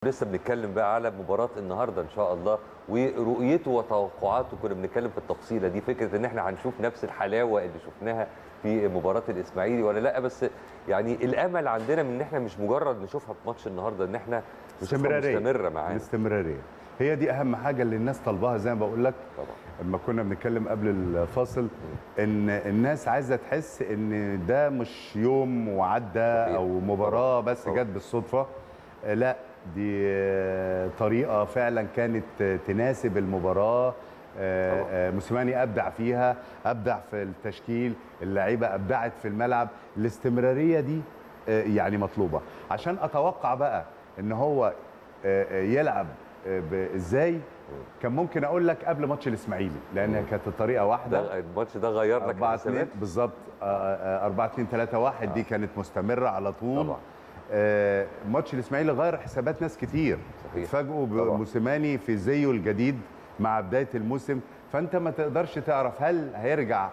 لسه بنتكلم بقى على مباراة النهارده ان شاء الله ورؤيته وتوقعاته كنا بنتكلم في التفصيلة دي فكرة ان احنا هنشوف نفس الحلاوة اللي شفناها في مباراة الاسماعيلي ولا لا بس يعني الامل عندنا من ان احنا مش مجرد نشوفها في ماتش النهارده ان احنا نشوفها استمرارية. مستمرة معانا الاستمراريه هي دي اهم حاجه اللي الناس طالباها زي ما بقول لك طبعا لما كنا بنتكلم قبل الفاصل ان الناس عايزه تحس ان ده مش يوم وعدى صحيح. او مباراه بس طبعا. جت بالصدفه آه، لا دي آه، طريقه فعلا كانت آه، تناسب المباراه آه، طبعا. آه، موسيماني ابدع فيها ابدع في التشكيل اللعيبه ابدعت في الملعب الاستمراريه دي آه، يعني مطلوبه عشان اتوقع بقى ان هو آه، آه، يلعب آه، ب- ازاي كان ممكن اقول لك قبل ماتش الاسماعيلي لان كانت الطريقه واحده ده الماتش ده غير لك 4 الحسابات 2 بالظبط 4 2 3 1 دي كانت مستمره على طول طبعا. آه، ماتش الاسماعيلي غير حسابات ناس كتير صحيح. فاجئوا طبعا. بموسيماني في زيه الجديد مع بدايه الموسم فانت ما تقدرش تعرف هل هيرجع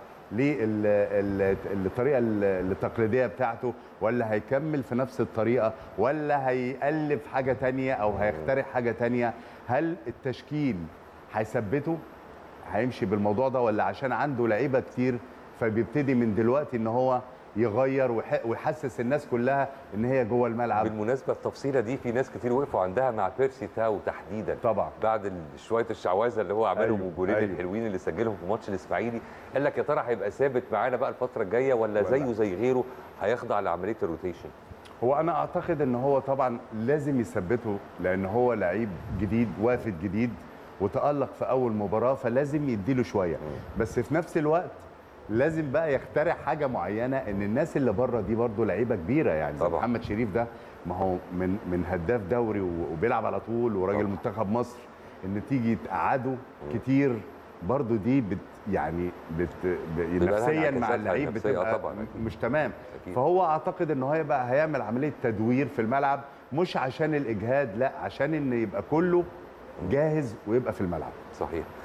للطريقه التقليديه بتاعته ولا هيكمل في نفس الطريقه ولا هيألف حاجه تانية او هيخترع حاجه تانية هل التشكيل هيثبته هيمشي بالموضوع ده ولا عشان عنده لعيبه كتير فبيبتدي من دلوقتي ان هو يغير ويح- ويحسس الناس كلها ان هي جوه الملعب بالمناسبة التفصيلة دي في ناس كتير وقفوا عندها مع بيرسي تاو تحديدا طبعا بعد ال- شويه الشعوذه اللي هو عملهم أيوة، والجولين أيوة. الحلوين اللي سجلهم في ماتش الاسماعيلي قال لك يا ترى هيبقى ثابت معانا بقى الفتره الجايه ولا ولا. زيه زي غيره هيخضع لعمليه الروتيشن هو انا اعتقد ان هو طبعا لازم يثبته لان هو لعيب جديد وافد جديد وتالق في اول مباراه فلازم يديله شويه بس في نفس الوقت لازم بقى يخترع حاجه معينه ان الناس اللي بره دي برضه لعيبه كبيره يعني زي طبعا. محمد شريف ده ما هو من من هداف دوري و- وبيلعب على طول وراجل طبعا. منتخب مصر ان تيجي تقعده كتير برضه دي بت يعني بت ب- بيبقى لها نفسيا انعكاسات مع على اللعيب النفسية، بتبقى طبعاً، أكيد. مش تمام أكيد. فهو اعتقد ان هو هيبقى هيعمل عمليه تدوير في الملعب مش عشان الاجهاد لا عشان ان يبقى كله جاهز ويبقى في الملعب صحيح